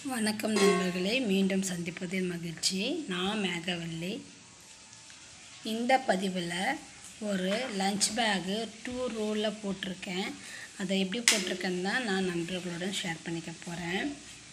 வணக்கம் நண்பர்களே மீண்டும் சந்திப்பதில் மகிழ்ச்சி நான் மேகவல்லி இந்த பதிவில் ஒரு லஞ்ச் பேகு டூ ரோலில் போட்டிருக்கேன் அதை எப்படி போட்டிருக்கேன்னு தான் நான் நண்பர்களுடன் ஷேர் பண்ணிக்க போகிறேன்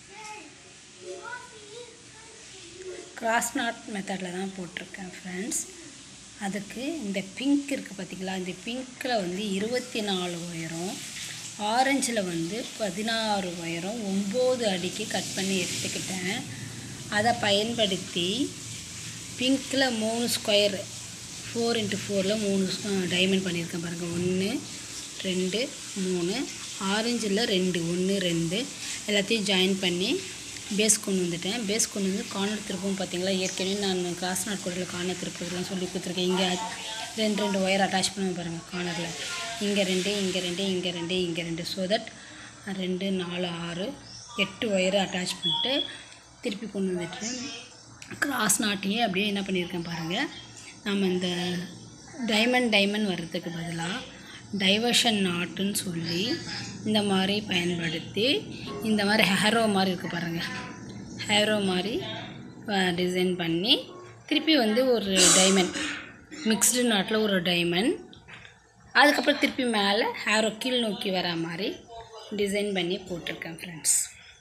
கிராஸ் நாட் மெத்தடில் தான் போட்டிருக்கேன் ஃப்ரெண்ட்ஸ் அதுக்கு இந்த பிங்க் இருக்குது பார்த்திங்களா இந்த பிங்க்கில் வந்து இருபத்தி நாலு உயரம் ஆரஞ்சில் வந்து பதினாறு உயரம் ஒம்பது அடிக்கு கட் பண்ணி எடுத்துக்கிட்டேன் அதை பயன்படுத்தி பிங்க்கில் மூணு ஸ்கொயர் ஃபோர் இன்ட்டு ஃபோரில் மூணு டைமண்ட் பண்ணியிருக்கேன் பாருங்கள் ஒன்று ரெண்டு மூணு ஆரஞ்சில் ரெண்டு ஒன்று ரெண்டு எல்லாத்தையும் ஜாயின் பண்ணி பேஸ் கொண்டு வந்துட்டேன் பேஸ் கொண்டு வந்து கார்னர் திருப்பவும் பார்த்தீங்களா ஏற்கனவே நான் கிராஸ் நாட் கூடையில் கார்னர் திருப்பதெல்லாம் சொல்லி கொடுத்துருக்கேன் இங்கே ரெண்டு ரெண்டு ஒயர் அட்டாச் பண்ணுவேன் பாருங்கள் கார்னரில் இங்கே ரெண்டு இங்கே ரெண்டு இங்கே ரெண்டு இங்கே ரெண்டு ஸோ தட் ரெண்டு நாலு ஆறு எட்டு ஒயரை அட்டாச் பண்ணிட்டு திருப்பி கொண்டு வந்துட்டு கிராஸ் நாட்டையே அப்படியே என்ன பண்ணியிருக்கேன் பாருங்கள் நம்ம இந்த டைமண்ட் டைமண்ட் வர்றதுக்கு பதிலாக டைவர்ஷன் நாட்டுன்னு சொல்லி இந்த மாதிரி பயன்படுத்தி இந்த மாதிரி ஹேரோ மாதிரி இருக்குது பாருங்கள் ஹேரோ மாதிரி டிசைன் பண்ணி திருப்பி வந்து ஒரு டைமண்ட் மிக்ஸ்டு நாட்டில் ஒரு டைமண்ட் அதுக்கப்புறம் திருப்பி மேலே ஹேரோ கீழ் நோக்கி வர மாதிரி டிசைன் பண்ணி போட்டிருக்கேன் ஃப்ரெண்ட்ஸ்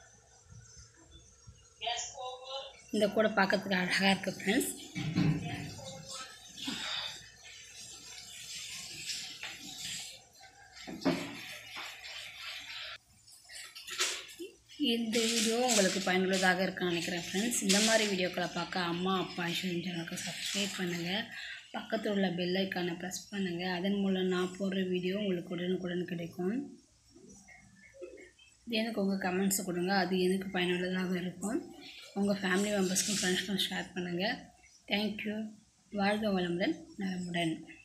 இந்த கூட பார்க்கறதுக்கு அழகாக இருக்குது ஃப்ரெண்ட்ஸ் இந்த வீடியோ உங்களுக்கு பயனுள்ளதாக இருக்குன்னு நினைக்கிறேன் ஃப்ரெண்ட்ஸ் இந்த மாதிரி வீடியோக்களை பார்க்க அம்மா அப்பா ஐஸ்வர்யம் சேனலுக்கு சப்ஸ்கிரைப் பண்ணுங்கள் பக்கத்தில் உள்ள பெல் ஐக்கானை ப்ரெஸ் பண்ணுங்கள் அதன் மூலம் நான் போடுற வீடியோ உங்களுக்கு உடனுக்குடன் கிடைக்கும் எனக்கு உங்கள் கமெண்ட்ஸை கொடுங்க அது எனக்கு பயனுள்ளதாக இருக்கும் உங்கள் ஃபேமிலி மெம்பர்ஸ்க்கும் ஃப்ரெண்ட்ஸ்க்கும் ஷேர் பண்ணுங்கள் தேங்க்யூ வாழ்க வளமுடன் நலமுடன்